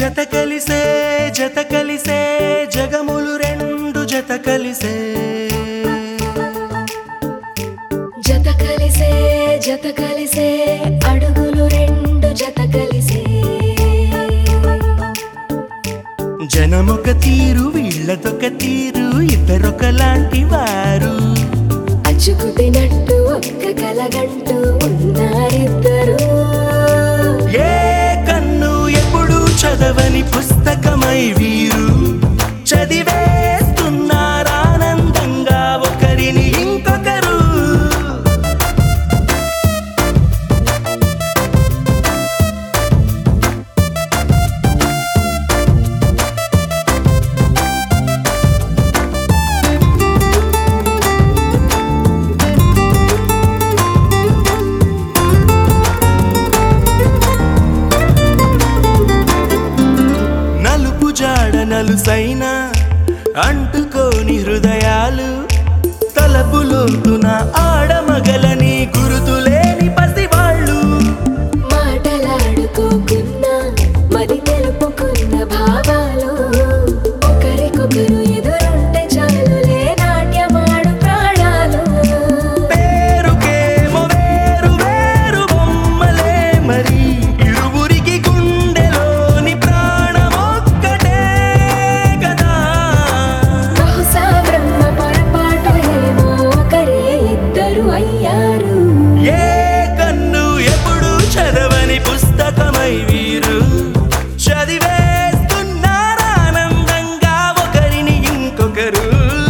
జత కలిసే జత కలిసే జగములు రెండు జత కలిసే జత కలిసే జత కలిసే అడుగులు రెండు జత కలిసే జనమొక తీరు వీళ్ళదొక తీరు ఇద్దరొకలాంటి వారు అచ్చుకు తినట్టు ఒక్క కలగంటూ ఉన్నారిద్దరు ఏ కన్ను ఎప్పుడు చదవని పుస్తకమై వీరు చదివేస్తున్నారానందంగా ఒకరిని ఇంకొకరు నలుపు జాడ నలుసైన అంటుకోని హృదయాలు తలపులోతున ఆడమగలని గురుతులేని పసివాళ్ళు మాటలాడుకోకున్నా మరి తెలుపుకున్న భావాలు ఒకరికొకరు ఎదురుంటే చాలులే నాట్యమాడు ప్రాణాలు పేరుకేమో వేరు వేరు బొమ్మలే మరి ఇరువురికి గుండెలోని ప్రాణమొక్కటే కదా బహుశా బ్రహ్మ పొరపాటు ఏమో ఒకరే ఇద్దరు అయ్యారు ఏ కన్ను ఎప్పుడు చదవని పుస్తకమై వీరు చదివేస్తున్నారానందంగా ఒకరిని ఇంకొకరు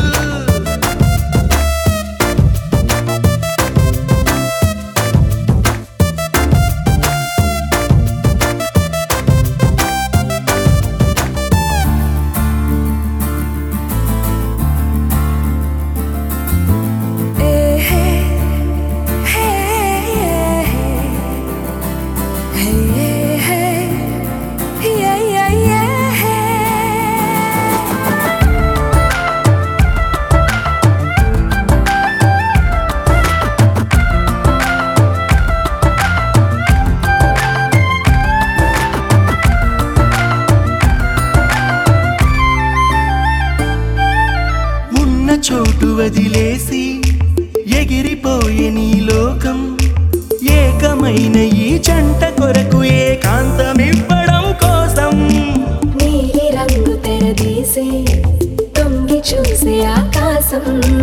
ఉన్న చోటు వదిలేసి ఎగిరిపోయే నీ లోకం ఏకమైన ఈ జంట కొరకు ఏకాంతమివ్వడం కోసం నీలి రంగు తెరదీసే తొంగి చూసే ఆకాశం